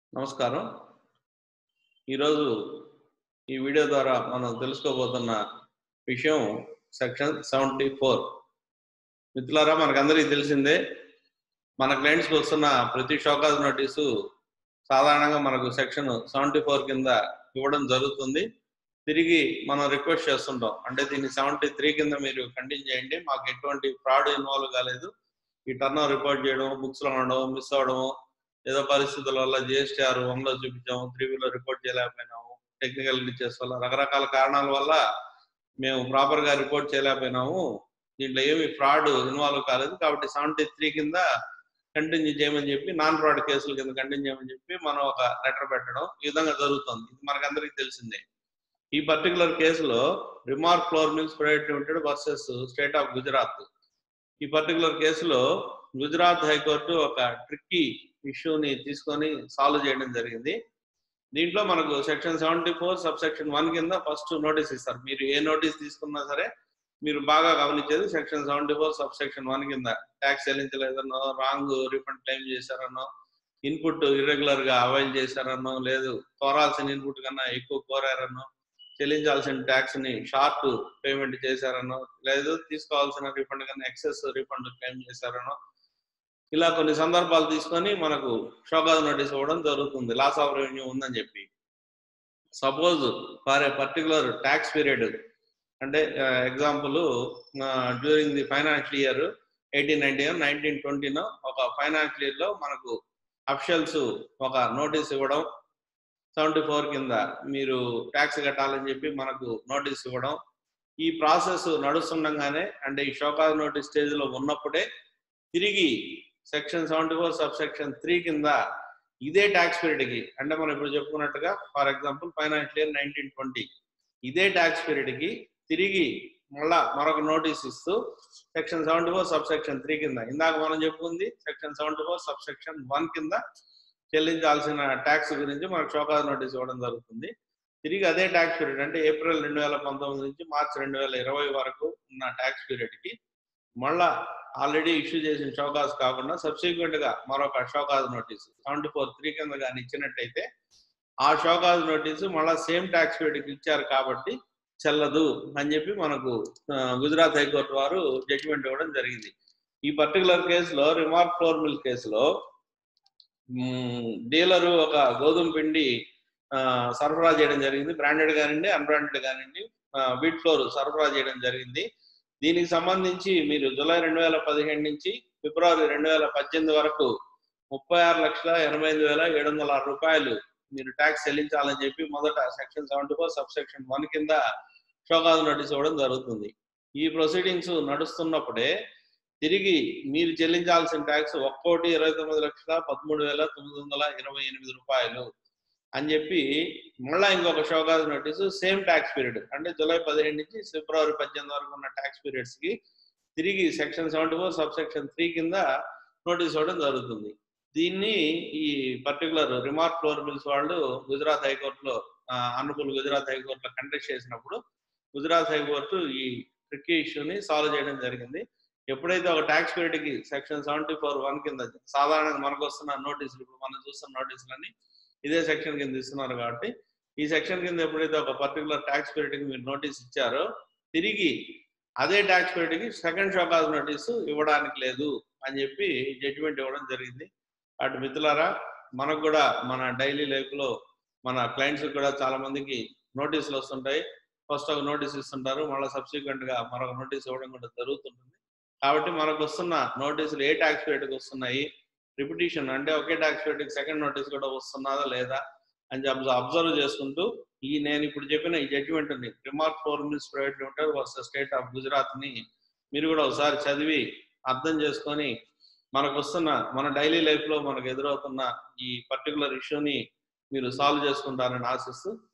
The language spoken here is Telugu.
నమస్కారం ఈరోజు ఈ వీడియో ద్వారా మనం తెలుసుకోబోతున్న విషయం సెక్షన్ సెవెంటీ ఫోర్ మిత్రులారా మనకందరికీ తెలిసిందే మన క్లయింట్స్కి వస్తున్న ప్రతి షోకాజ్ నోటీసు సాధారణంగా మనకు సెక్షన్ సెవెంటీ ఫోర్ కింద ఇవ్వడం జరుగుతుంది తిరిగి మనం రిక్వెస్ట్ చేస్తుంటాం అంటే దీన్ని సెవెంటీ త్రీ కింద మీరు కంటిన్యూ చేయండి మాకు ఎటువంటి ఫ్రాడ్ ఇన్వాల్వ్ కాలేదు ఈ టర్న్ రిపోర్ట్ చేయడం బుక్స్ లో ఉండడం మిస్ అవడము ఏదో పరిస్థితుల వల్ల జిఎస్టీఆర్ వన్ లో చూపించాము త్రీ లో రిపోర్ట్ చేయలేకపోయినాము టెక్నికల్ గ్లిచెస్ వల్ల రకరకాల కారణాల వల్ల మేము ప్రాపర్ గా రిపోర్ట్ చేయలేకపోయినాము దీంట్లో ఏమి ఫ్రాడ్ ఇన్వాల్వ్ కాలేదు కాబట్టి సెవెంటీ త్రీ కింద కంటిన్యూ చేయమని చెప్పి నాన్ ఫ్రాడ్ కేసుల కింద కంటిన్యూ చేయమని చెప్పి మనం ఒక లెటర్ పెట్టడం ఈ విధంగా జరుగుతుంది ఇది మనకందరికీ తెలిసిందే ఈ పర్టికులర్ కేసులో remark flour mills private limited versus state of Gujarat ఈ పర్టికులర్ కేసులో గుజరాత్ హైకోర్టు ఒక ట్రిక్కీ ఇష్యూని తీసుకొని సాల్వ్ చేయడం జరిగింది దీంట్లో మనకు section seventy four sub section one కింద ఫస్ట్ నోటీస్ ఇస్తారు మీరు ఏ నోటీస్ తీసుకున్నా సరే మీరు బాగా గమనించేది section seventy four sub section one కింద ట్యాక్స్ చెల్లించలేదనో రాంగ్ రీఫండ్ క్లెయిమ్ చేశారనో ఇన్పుట్ ఇర్రెగ్యులర్ గా అవైల్ చేశారనో లేదు కోరాల్సిన ఇన్పుట్ కన్నా ఎక్కువ కోరారనో చెల్లించాల్సిన ట్యాక్స్ ని షార్ట్ పేమెంట్ చేశారనో లేదు తీసుకోవాల్సిన రిఫండ్ కన్నా ఎక్సెస్ రిఫండ్ క్లెయిమ్ చేశారనో ఇలా కొన్ని సందర్భాలు తీసుకొని మనకు షోకాజ్ నోటీస్ ఇవ్వడం జరుగుతుంది లాస్ ఆఫ్ రెవెన్యూ ఉందని చెప్పి suppose for a particular tax period అంటే example during the financial year eighteen nineteen nineteen ట్వంటీలో ఒక ఫైనాన్షియల్ ఇయర్ లో మనకు అఫిషియల్స్ ఒక నోటీస్ ఇవ్వడం సెవెంటీ ఫోర్ కింద మీరు ట్యాక్స్ కట్టాలని చెప్పి మనకు నోటీస్ ఇవ్వడం ఈ ప్రాసెస్ నడుస్తుండగానే అంటే ఈ షోకాజ్ నోటీస్ స్టేజ్ లో ఉన్నప్పుడే తిరిగి section seventy four sub section three కింద ఇదే ట్యాక్స్ పీరియడ్ కి అంటే మనం ఇప్పుడు చెప్పుకున్నట్టుగా for example financial year nineteen twenty ఇదే ట్యాక్స్ పీరియడ్ కి తిరిగి మళ్ళా మరొక నోటీస్ ఇస్తూ section seventy four sub section three కింద ఇందాక మనం చెప్పుకుంది section seventy four sub section one కింద చెల్లించాల్సిన ట్యాక్స్ గురించి మనకు షోకాజ్ నోటీస్ ఇవ్వడం జరుగుతుంది తిరిగి అదే ట్యాక్స్ పీరియడ్ అంటే ఏప్రిల్ రెండు వేల పంతొమ్మిది నుంచి మార్చి రెండు వేల ఇరవై వరకు ఉన్న ట్యాక్స్ పీరియడ్ కి మళ్ళా ఆల్రెడీ ఇష్యూ చేసిన షోకాజ్ కాకుండా సబ్సిక్వెంట్ గా మరొక show cause notice seventy four three కింద కానీ ఇచ్చినట్టయితే ఆ షోకాజ్ నోటీసు మళ్ళా సేమ్ ట్యాక్స్ పీరియడ్కి ఇచ్చారు కాబట్టి చెల్లదు అని చెప్పి మనకు గుజరాత్ హైకోర్టు వారు జడ్జిమెంట్ ఇవ్వడం జరిగింది ఈ పర్టికులర్ కేసులో రిమార్క్ ఫ్లోర్ మిల్ కేసులో డీలరు ఒక గోధుమ పిండి సరఫరా చేయడం జరిగింది బ్రాండెడ్ కానివ్వండి అన్బ్రాండెడ్ కానివ్వండి వీట్ ఫ్లోర్ సరఫరా చేయడం జరిగింది దీనికి సంబంధించి మీరు జూలై రెండు వేల పదిహేడు నుంచి ఫిబ్రవరి రెండు వేల పద్దెనిమిది వరకు ముప్పై ఆరు లక్షల ఎనభై ఐదు వేల ఏడు వందల ఆరు రూపాయలు మీరు ట్యాక్స్ చెల్లించాలని చెప్పి మొదట section seventy four sub section one కింద షోకాజ్ నోటీస్ ఇవ్వడం జరుగుతుంది ఈ ప్రొసీడింగ్స్ నడుస్తున్నప్పుడే తిరిగి మీరు చెల్లించాల్సిన ట్యాక్స్ ఒక్కోటి ఇరవై తొమ్మిది లక్షల పదమూడు వేల తొమ్మిది వందల ఇరవై ఎనిమిది రూపాయలు అని చెప్పి మళ్ళా ఇంకొక show cause notice same tax period అంటే జూలై పదిహేడు నుంచి ఫిబ్రవరి పద్దెనిమిది వరకు ఉన్న ట్యాక్స్ పీరియడ్స్ కి తిరిగి section seventy four sub section three కింద నోటీస్ ఇవ్వడం జరుగుతుంది దీన్ని ఈ పర్టికులర్ రిమార్క్ ఫ్లోర్ బిల్స్ వాళ్ళు గుజరాత్ హైకోర్టులో అన్నపూల్ గుజరాత్ హైకోర్టులో కంటెస్ట్ చేసినప్పుడు గుజరాత్ హైకోర్టు ఈ ట్రిక్కీ ఇష్యూని సాల్వ్ చేయడం జరిగింది ఎప్పుడైతే ఒక ట్యాక్స్ పీరియడ్ కి సెక్షన్ సెవెంటీ ఫోర్ వన్ కింద సాధారణంగా మనకు వస్తున్న నోటీసులు ఇప్పుడు మనం చూస్తున్న నోటీసులన్నీ ఇదే సెక్షన్ కింద ఇస్తున్నారు కాబట్టి ఈ సెక్షన్ కింద ఎప్పుడైతే ఒక పర్టికులర్ ట్యాక్స్ పీరియడ్ కి మీరు నోటీస్ ఇచ్చారో తిరిగి అదే ట్యాక్స్ పీరియడ్ కి సెకండ్ షోకాజ్ నోటీసు ఇవ్వడానికి లేదు అని చెప్పి జడ్జిమెంట్ ఇవ్వడం జరిగింది అటు మిత్రులారా మనకు కూడా మన డైలీ లైఫ్ లో మన క్లయింట్స్ కూడా చాలా మందికి నోటీసులు వస్తుంటాయి ఫస్ట్ ఒక నోటీస్ ఇస్తుంటారు మళ్ళీ సబ్సిక్వెంట్ గా మరొక నోటీస్ ఇవ్వడం కూడా జరుగుతుంటుంది కాబట్టి మనకు వస్తున్న నోటీసులు ఏ ట్యాక్స్ పీరియడ్కి వస్తున్నాయి రిపిటేషన్ అంటే ఒకే ట్యాక్స్ పీరియడ్కి సెకండ్ నోటీస్ కూడా వస్తున్నదా లేదా అని చెప్పి అబ్జర్వ్ చేసుకుంటూ ఈ నేను ఇప్పుడు చెప్పిన ఈ జడ్జిమెంట్ ని Remark Four Mills private limited versus state of Gujarat ని మీరు కూడా ఒకసారి చదివి అర్థం చేసుకొని మనకు వస్తున్న మన డైలీ లైఫ్ లో మనకు ఎదురవుతున్న ఈ పర్టికులర్ ఇష్యూని మీరు సాల్వ్ చేసుకుంటారని ఆశిస్తూ